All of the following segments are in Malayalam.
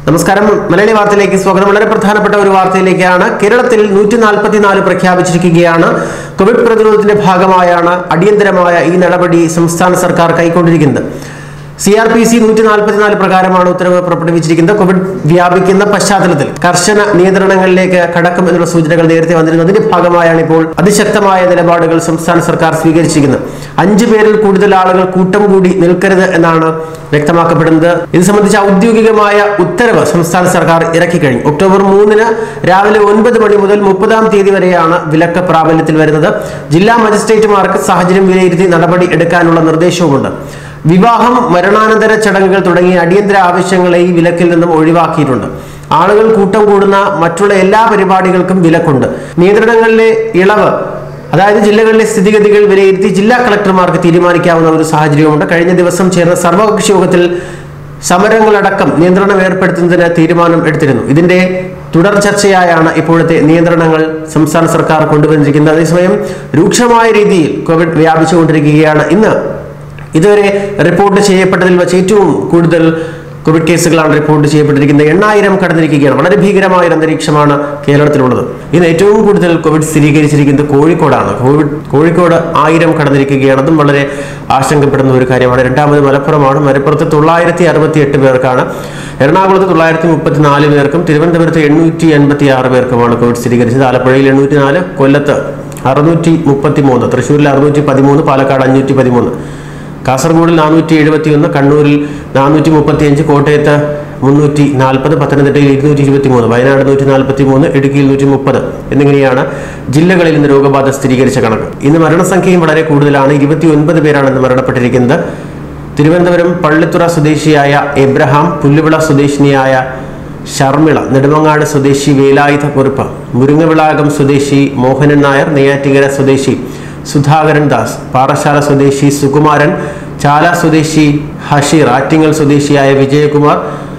നമസ്കാരം മലയാളി വാർത്തയിലേക്ക് സ്വാഗതം വളരെ പ്രധാനപ്പെട്ട ഒരു വാർത്തയിലേക്കാണ് കേരളത്തിൽ നൂറ്റി നാൽപ്പത്തിനാല് പ്രഖ്യാപിച്ചിരിക്കുകയാണ് കോവിഡ് പ്രതിരോധത്തിന്റെ ഭാഗമായാണ് അടിയന്തരമായ ഈ നടപടി സംസ്ഥാന സർക്കാർ കൈക്കൊണ്ടിരിക്കുന്നത് സി ആർ പി സി നൂറ്റി നാൽപ്പത്തിനാല് പ്രകാരമാണ് ഉത്തരവ് പുറപ്പെടുവിച്ചിരിക്കുന്നത് കോവിഡ് വ്യാപിക്കുന്ന പശ്ചാത്തലത്തിൽ കർശന നിയന്ത്രണങ്ങളിലേക്ക് കടക്കും എന്നുള്ള സൂചനകൾ നേരത്തെ വന്നിരുന്നു അതിന്റെ ഭാഗമായാണ് ഇപ്പോൾ അതിശക്തമായ നിലപാടുകൾ സംസ്ഥാന സർക്കാർ സ്വീകരിച്ചിരിക്കുന്നത് അഞ്ചു പേരിൽ കൂടുതൽ ആളുകൾ കൂട്ടം കൂടി നിൽക്കരുത് എന്നാണ് വ്യക്തമാക്കപ്പെടുന്നത് ഇത് സംബന്ധിച്ച ഔദ്യോഗികമായ ഉത്തരവ് സംസ്ഥാന സർക്കാർ ഇറക്കി കഴിഞ്ഞു ഒക്ടോബർ മൂന്നിന് രാവിലെ ഒൻപത് മണി മുതൽ മുപ്പതാം തീയതി വരെയാണ് വിലക്ക് പ്രാബല്യത്തിൽ വരുന്നത് ജില്ലാ മജിസ്ട്രേറ്റുമാർക്ക് സാഹചര്യം വിലയിരുത്തി നടപടി എടുക്കാനുള്ള നിർദ്ദേശവുമുണ്ട് വിവാഹം മരണാനന്തര ചടങ്ങുകൾ തുടങ്ങിയ അടിയന്തര ആവശ്യങ്ങളെ ഈ വിലക്കിൽ നിന്നും ഒഴിവാക്കിയിട്ടുണ്ട് ആളുകൾ കൂട്ടം കൂടുന്ന മറ്റുള്ള എല്ലാ പരിപാടികൾക്കും വിലക്കുണ്ട് നിയന്ത്രണങ്ങളിലെ ഇളവ് അതായത് ജില്ലകളിലെ സ്ഥിതിഗതികൾ വിലയിരുത്തി ജില്ലാ കളക്ടർമാർക്ക് തീരുമാനിക്കാവുന്ന ഒരു സാഹചര്യവുമുണ്ട് കഴിഞ്ഞ ദിവസം ചേർന്ന സർവകക്ഷി യോഗത്തിൽ സമരങ്ങളടക്കം നിയന്ത്രണം ഏർപ്പെടുത്തുന്നതിന് തീരുമാനം എടുത്തിരുന്നു ഇതിന്റെ തുടർ ചർച്ചയായാണ് ഇപ്പോഴത്തെ നിയന്ത്രണങ്ങൾ സംസ്ഥാന സർക്കാർ കൊണ്ടുവന്നിരിക്കുന്നത് അതേസമയം രൂക്ഷമായ രീതിയിൽ കോവിഡ് വ്യാപിച്ചുകൊണ്ടിരിക്കുകയാണ് ഇന്ന് ഇതുവരെ റിപ്പോർട്ട് ചെയ്യപ്പെട്ടതിൽ വെച്ച് ഏറ്റവും കൂടുതൽ കോവിഡ് കേസുകളാണ് റിപ്പോർട്ട് ചെയ്യപ്പെട്ടിരിക്കുന്നത് എണ്ണായിരം കടന്നിരിക്കുകയാണ് വളരെ ഭീകരമായ ഒരു അന്തരീക്ഷമാണ് കേരളത്തിലുള്ളത് ഇന്ന് ഏറ്റവും കൂടുതൽ കോവിഡ് സ്ഥിരീകരിച്ചിരിക്കുന്നത് കോഴിക്കോടാണ് കോവിഡ് കോഴിക്കോട് ആയിരം കടന്നിരിക്കുകയാണ് അതും വളരെ ആശങ്കപ്പെടുന്ന ഒരു കാര്യമാണ് രണ്ടാമത് മലപ്പുറമാണ് മലപ്പുറത്ത് തൊള്ളായിരത്തി അറുപത്തി എട്ട് പേർക്കാണ് എറണാകുളത്ത് തൊള്ളായിരത്തി മുപ്പത്തിനാല് പേർക്കും തിരുവനന്തപുരത്ത് എണ്ണൂറ്റി എൺപത്തി ആറ് പേർക്കുമാണ് കോവിഡ് സ്ഥിരീകരിച്ചത് ആലപ്പുഴയിൽ എണ്ണൂറ്റി നാല് കൊല്ലത്ത് അറുന്നൂറ്റി മുപ്പത്തി മൂന്ന് തൃശ്ശൂരിൽ അറുന്നൂറ്റി പതിമൂന്ന് പാലക്കാട് അഞ്ഞൂറ്റി പതിമൂന്ന് കാസർഗോഡിൽ നാനൂറ്റി എഴുപത്തി ഒന്ന് കണ്ണൂരിൽ നാനൂറ്റി മുപ്പത്തി അഞ്ച് കോട്ടയത്ത് മുന്നൂറ്റി നാൽപ്പത് പത്തനംതിട്ടയിൽ ഇരുന്നൂറ്റി ഇരുപത്തി മൂന്ന് വയനാട് നൂറ്റി നാൽപ്പത്തി മൂന്ന് ഇടുക്കിയിൽ നൂറ്റി മുപ്പത് എന്നിങ്ങനെയാണ് ജില്ലകളിൽ ഇന്ന് രോഗബാധ സ്ഥിരീകരിച്ച കണക്ക് ഇന്ന് മരണസംഖ്യയും വളരെ കൂടുതലാണ് ഇരുപത്തി ഒൻപത് പേരാണ് ഇന്ന് മരണപ്പെട്ടിരിക്കുന്നത് തിരുവനന്തപുരം പള്ളിത്തുറ സ്വദേശിയായ എബ്രഹാം പുല്ലുവിള സ്വദേശിനിയായ ശർമിള നെടുമങ്ങാട് സ്വദേശി വേലായുധ കുറുപ്പ് മുരിങ്ങവിളാകം സ്വദേശി മോഹനൻ നായർ നെയ്യാറ്റിങ്കര സ്വദേശി സുധാകരൻ ദാസ് പാറശാല സ്വദേശി സുകുമാരൻ ചാല സ്വദേശി ഹഷീർ ആറ്റിങ്ങൽ സ്വദേശിയായ വിജയകുമാർ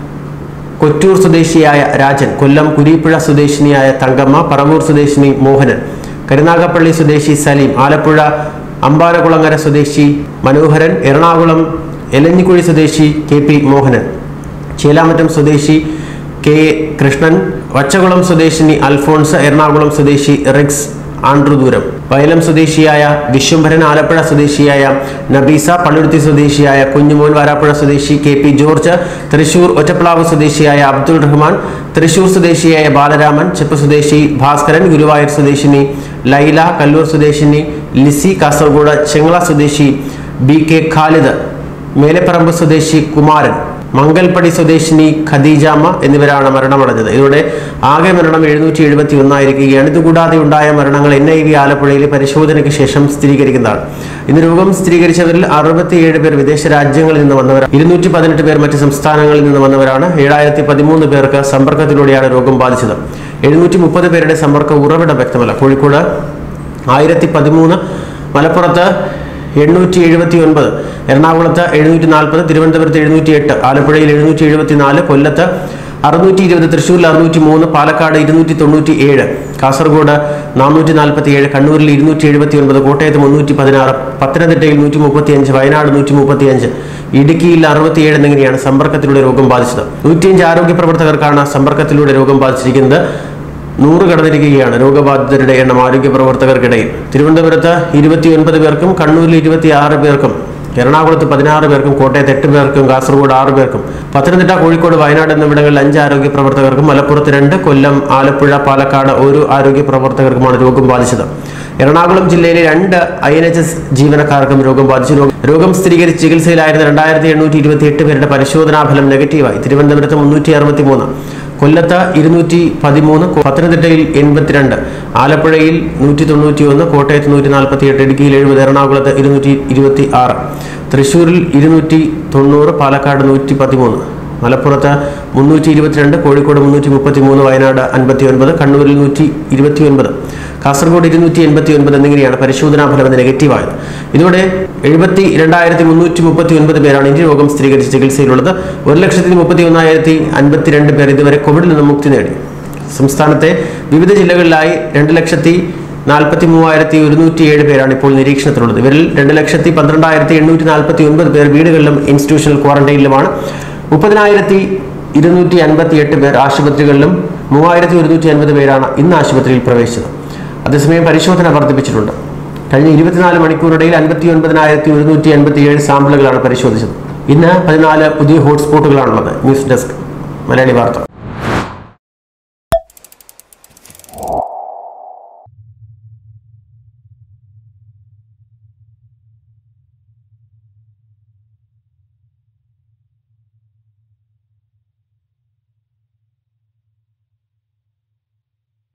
കൊറ്റൂർ സ്വദേശിയായ രാജൻ കൊല്ലം കുരീപ്പുഴ സ്വദേശിനിയായ തങ്കമ്മ പറവൂർ സ്വദേശിനി മോഹനൻ കരുനാഗപ്പള്ളി സ്വദേശി സലീം ആലപ്പുഴ അമ്പാലകുളങ്ങര സ്വദേശി മനോഹരൻ എറണാകുളം എലഞ്ഞിക്കുഴി സ്വദേശി കെ പി മോഹനൻ ചേലാമറ്റം സ്വദേശി കെ എ കൃഷ്ണൻ വച്ചകുളം സ്വദേശിനി അൽഫോൺസ് എറണാകുളം സ്വദേശി റിക്സ് ആൻഡ്രുദൂരം വയലം സ്വദേശിയായ വിശ്വംഭരൻ ആലപ്പുഴ സ്വദേശിയായ നബീസ പള്ളുരുത്തി സ്വദേശിയായ കുഞ്ഞുമോൻ വാരാപ്പുഴ സ്വദേശി കെ പി ജോർജ് തൃശൂർ ഒറ്റപ്ലാവ് സ്വദേശിയായ അബ്ദുൾ റഹ്മാൻ തൃശൂർ സ്വദേശിയായ ബാലരാമൻ ചെപ്പ് സ്വദേശി ഭാസ്കരൻ ഗുരുവായൂർ സ്വദേശിനി ലൈല കല്ലൂർ സ്വദേശിനി ലിസി കാസർഗോഡ് ചെങ്ങള സ്വദേശി ബി കെ ഖാലിദ് മേലെപ്പറമ്പ് സ്വദേശി കുമാരൻ മംഗൽപ്പടി സ്വദേശിനി ഖദീജാമ്മ എന്നിവരാണ് മരണമടഞ്ഞത് ഇതോടെ ആകെ മരണം എഴുന്നൂറ്റി എഴുപത്തി ഒന്നായിരിക്കുകയാണ് ഇതുകൂടാതെ ഉണ്ടായ മരണങ്ങൾ എൻ ഐ വി ആലപ്പുഴയിലെ പരിശോധനയ്ക്ക് ശേഷം സ്ഥിരീകരിക്കുന്നതാണ് ഇന്ന് രോഗം സ്ഥിരീകരിച്ചവരിൽ അറുപത്തിയേഴ് പേർ വിദേശ രാജ്യങ്ങളിൽ നിന്ന് വന്നവരാണ് ഇരുന്നൂറ്റി പതിനെട്ട് പേർ മറ്റ് സംസ്ഥാനങ്ങളിൽ നിന്ന് വന്നവരാണ് ഏഴായിരത്തി പതിമൂന്ന് പേർക്ക് സമ്പർക്കത്തിലൂടെയാണ് രോഗം ബാധിച്ചത് എഴുന്നൂറ്റി മുപ്പത് പേരുടെ സമ്പർക്ക ഉറവിടം വ്യക്തമല്ല കോഴിക്കോട് ആയിരത്തി പതിമൂന്ന് മലപ്പുറത്ത് എണ്ണൂറ്റി എഴുപത്തി ഒൻപത് എറണാകുളത്ത് എഴുന്നൂറ്റി നാൽപ്പത് തിരുവനന്തപുരത്ത് എഴുന്നൂറ്റി എട്ട് ആലപ്പുഴയിൽ എഴുന്നൂറ്റി എഴുപത്തി നാല് കൊല്ലത്ത് അറുന്നൂറ്റി ഇരുപത് തൃശ്ശൂരിൽ അറുന്നൂറ്റി മൂന്ന് പാലക്കാട് ഇരുന്നൂറ്റി തൊണ്ണൂറ്റി ഏഴ് കാസർഗോഡ് നാനൂറ്റി നാൽപ്പത്തി ഏഴ് കണ്ണൂരിൽ ഇരുന്നൂറ്റി എഴുപത്തി ഒൻപത് കോട്ടയത്ത് മുന്നൂറ്റി പതിനാറ് പത്തനംതിട്ടയിൽ നൂറ്റി മുപ്പത്തി അഞ്ച് വയനാട് നൂറ്റി മുപ്പത്തി അഞ്ച് ഇടുക്കിയിൽ അറുപത്തിയേഴ് എന്നിങ്ങനെയാണ് സമ്പർക്കത്തിലൂടെ രോഗം ബാധിച്ചത് നൂറ്റിയഞ്ച് ആരോഗ്യ പ്രവർത്തകർക്കാണ് സമ്പർക്കത്തിലൂടെ രോഗം ബാധിച്ചിരിക്കുന്നത് നൂറ് കടന്നിരിക്കുകയാണ് രോഗബാധിതരുടെ എണ്ണം ആരോഗ്യ പ്രവർത്തകർക്കിടയിൽ തിരുവനന്തപുരത്ത് ഇരുപത്തിയൊൻപത് പേർക്കും കണ്ണൂരിൽ ഇരുപത്തിയാറ് പേർക്കും എറണാകുളത്ത് പതിനാറ് പേർക്കും കോട്ടയത്ത് എട്ട് പേർക്കും കാസർഗോഡ് ആറ് പേർക്കും പത്തനംതിട്ട കോഴിക്കോട് വയനാട് എന്നിവിടങ്ങളിൽ അഞ്ച് ആരോഗ്യ പ്രവർത്തകർക്കും മലപ്പുറത്ത് രണ്ട് കൊല്ലം ആലപ്പുഴ പാലക്കാട് ഓരോ ആരോഗ്യ പ്രവർത്തകർക്കുമാണ് രോഗം ബാധിച്ചത് എറണാകുളം ജില്ലയിലെ രണ്ട് ഐ എൻ എച്ച് എസ് ജീവനക്കാർക്കും രോഗം ബാധിച്ചു രോഗം- രോഗം സ്ഥിരീകരിച്ച് ചികിത്സയിലായിരുന്ന രണ്ടായിരത്തി എണ്ണൂറ്റി ഇരുപത്തി എട്ട് പേരുടെ പരിശോധനാ ഫലം നെഗറ്റീവായി തിരുവനന്തപുരത്ത് മുന്നൂറ്റി അറുപത്തി മൂന്ന് കൊല്ലത്ത് ഇരുന്നൂറ്റി പതിമൂന്ന് പത്തനംതിട്ടയിൽ എൺപത്തിരണ്ട് ആലപ്പുഴയിൽ നൂറ്റി തൊണ്ണൂറ്റി ഒന്ന് കോട്ടയത്ത് നൂറ്റി നാൽപ്പത്തി എട്ട് ഇടുക്കിയിൽ എഴുപത് എറണാകുളത്ത് ഇരുന്നൂറ്റി ഇരുപത്തി ആറ് തൃശ്ശൂരിൽ ഇരുന്നൂറ്റി തൊണ്ണൂറ് പാലക്കാട് നൂറ്റി പതിമൂന്ന് മലപ്പുറത്ത് മുന്നൂറ്റി ഇരുപത്തിരണ്ട് കോഴിക്കോട് മുന്നൂറ്റി മുപ്പത്തി മൂന്ന് വയനാട് അൻപത്തി ഒൻപത് കണ്ണൂരിൽ നൂറ്റി ഇരുപത്തി ഒൻപത് കാസർഗോഡ് ഇരുന്നൂറ്റി എൺപത്തി ഒൻപത് എന്നിങ്ങനെയാണ് പരിശോധനാ ഫലം എന്ന് നെഗറ്റീവായത് ഇതോടെ എഴുപത്തി രണ്ടായിരത്തി മുന്നൂറ്റി മുപ്പത്തി ഒൻപത് പേരാണ് ഇന്ത്യ രോഗം സ്ഥിരീകരിച്ച് ചികിത്സയിലുള്ളത് ഒരു ലക്ഷത്തി മുപ്പത്തി ഒന്നായിരത്തി അൻപത്തിരണ്ട് പേർ ഇതുവരെ കോവിഡിൽ നിന്ന് മുക്തി നേടി സംസ്ഥാനത്തെ വിവിധ ജില്ലകളിലായി രണ്ട് ലക്ഷത്തി നാൽപ്പത്തി മൂവായിരത്തി ഒരുന്നൂറ്റി ഏഴ് പേരാണ് ഇപ്പോൾ നിരീക്ഷണത്തിലുള്ളത് ഇവരിൽ രണ്ട് ലക്ഷത്തി പന്ത്രണ്ടായിരത്തി എണ്ണൂറ്റി നാൽപ്പത്തി ഒൻപത് പേർ വീടുകളിലും ഇൻസ്റ്റിറ്റ്യൂഷണൽ ക്വാറന്റൈനിലുമാണ് മുപ്പതിനായിരത്തി ഇരുന്നൂറ്റി അൻപത്തി എട്ട് പേർ ആശുപത്രികളിലും മൂവായിരത്തി ഒരുന്നൂറ്റി അൻപത് പേരാണ് ഇന്ന് ആശുപത്രിയിൽ പ്രവേശിച്ചത് അതേസമയം പരിശോധന വർദ്ധിപ്പിച്ചിട്ടുണ്ട് കഴിഞ്ഞ ഇരുപത്തിനാല് മണിക്കൂറിനിടയിൽ അൻപത്തി ഒൻപതിനായിരത്തി ഒരുന്നൂറ്റി അൻപത്തി ഏഴ് സാമ്പിളുകളാണ് പരിശോധിച്ചത് ഇന്ന് പതിനാല് പുതിയ ഹോട്ട്സ്പോട്ടുകളാണുള്ളത് ന്യൂസ് ഡെസ്ക് മലയാളി വാർത്ത